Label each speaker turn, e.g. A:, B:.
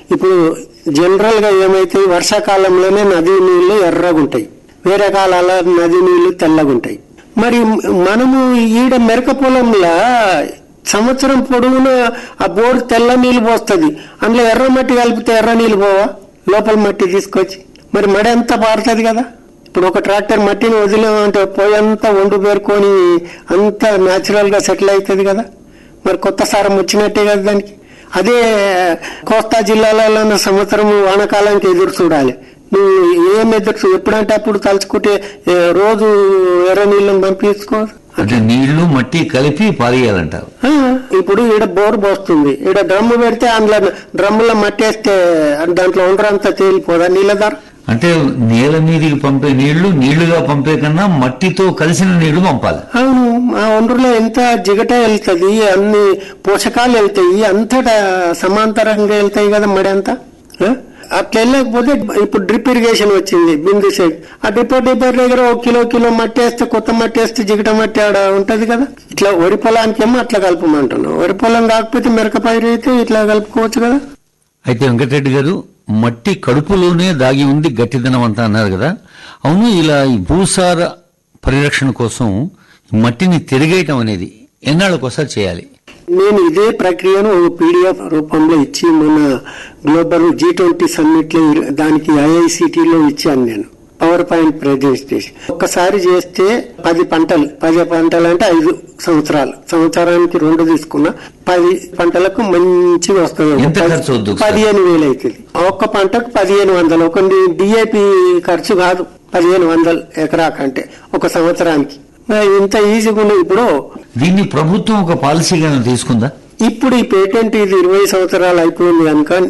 A: ఇప్పుడు జనరల్ గా ఏమైతే వర్షాకాలంలోనే నది నీళ్లు ఎర్రగుంటాయి వేరే కాలాల నది నీళ్లు తెల్లగుంటాయి మరి మనము ఈడ మెరక పొలంలో సంవత్సరం పొడవునా ఆ బోర్ తెల్ల నీళ్లు పోస్తుంది అందులో ఎర్ర మట్టి కలిపితే ఎర్ర నీళ్లు పోవా లోపల మట్టి తీసుకొచ్చి మరి మడి అంతా పారుతుంది కదా ఇప్పుడు ఒక ట్రాక్టర్ మట్టిని వదిలేమంటే పోయంతా వండు పేరుకొని అంతా న్యాచురల్ గా సెటిల్ అవుతుంది కదా మరి కొత్త సారం వచ్చినట్టే కదా దానికి అదే కోస్తా జిల్లాలలో సంవత్సరం వానాకాలానికి ఎదురు చూడాలి నువ్వు ఏం ఎదురు చూ- ఎప్పుడంటే అప్పుడు తలుచుకుంటే ఏ, రోజు ఎర్ర నీళ్ళని పంపించుకో
B: అంటే నీళ్లు మట్టి కలిపి పారేయాలంటారు
A: ఆ, ఇప్పుడు ఈడ బోర్ పోస్తుంది ఈడ డ్రమ్ము పెడితే అందులో డ్రమ్ములో మట్టేస్తే దాంట్లో ఉండరంతా తేలిపోదా నీళ్ళ ధర
B: అంటే నేల మీదికి పంపే నీళ్లు నీళ్లుగా పంపే కన్నా మట్టితో కలిసిన నీళ్లు పంపాలి
A: అవును ఆ ఒండ్రులో ఎంత జిగట వెళ్తుంది అన్ని పోషకాలు వెళ్తాయి అంతటా సమాంతరంగా వెళ్తాయి కదా మడి అంతా ఆ? అట్లా వెళ్ళకపోతే ఇప్పుడు డ్రిప్ ఇరిగేషన్ వచ్చింది బిందు షేక్ ఆ డ్రిప్ డిప్పర్ దగ్గర ఒక కిలో కిలో మట్టి వేస్తే కొత్త మట్టి వేస్తే జిగట మట్టి ఆడ ఉంటది కదా ఇట్లా వరి పొలానికి ఏమో అట్లా కలపమంటున్నాం వరి పొలం కాకపోతే మిరక పైరు అయితే ఇట్లా కలుపుకోవచ్చు కదా
B: అయితే వెంకటరెడ్డి గారు మట్టి కడుపులోనే దాగి ఉంది గట్టిదనం అంతా అన్నారు కదా అవును ఇలా ఈ భూసార పరిరక్షణ కోసం ఈ మట్టిని తిరిగేయటం అనేది ఎన్నాళ్ళకోసారి చేయాలి
A: నేను ఇదే ప్రక్రియను ఒక పీడిఎఫ్ రూపంలో ఇచ్చి మన గ్లోబల్ జీ ట్వంటీ సమ్మిట్ లో ఇర- దానికి ఐఐసిటిలో ఇచ్చాను నేను పవర్ పాయింట్ ప్రెజెంటేషన్ ఒక్కసారి చేస్తే పది పంటలు పది పంటలు అంటే ఐదు సంవత్సరాలు సంవత్సరానికి రెండు తీసుకున్నా పది పంటలకు మంచిగా వస్తుంది
B: ఎంత ఖర్చు అవుద్ది ఒకసారి?
A: పదిహేను వేలు అవుతుంది ఒక్క పంటకు పదిహేను వందలు ఒక డిఏపి ఖర్చు కాదు పదిహేను వందలు ఎకరాకంటే ఒక సంవత్సరానికి మరి ఇంత ఈజీగా ఉన్నది ఇప్పుడు
B: దీన్ని ప్రభుత్వం ఒక పాలసీగా తీసుకుందా
A: ఇప్పుడు ఈ పేటెంట్ ఇది ఇరవై సంవత్సరాలు అయిపోయింది కనుక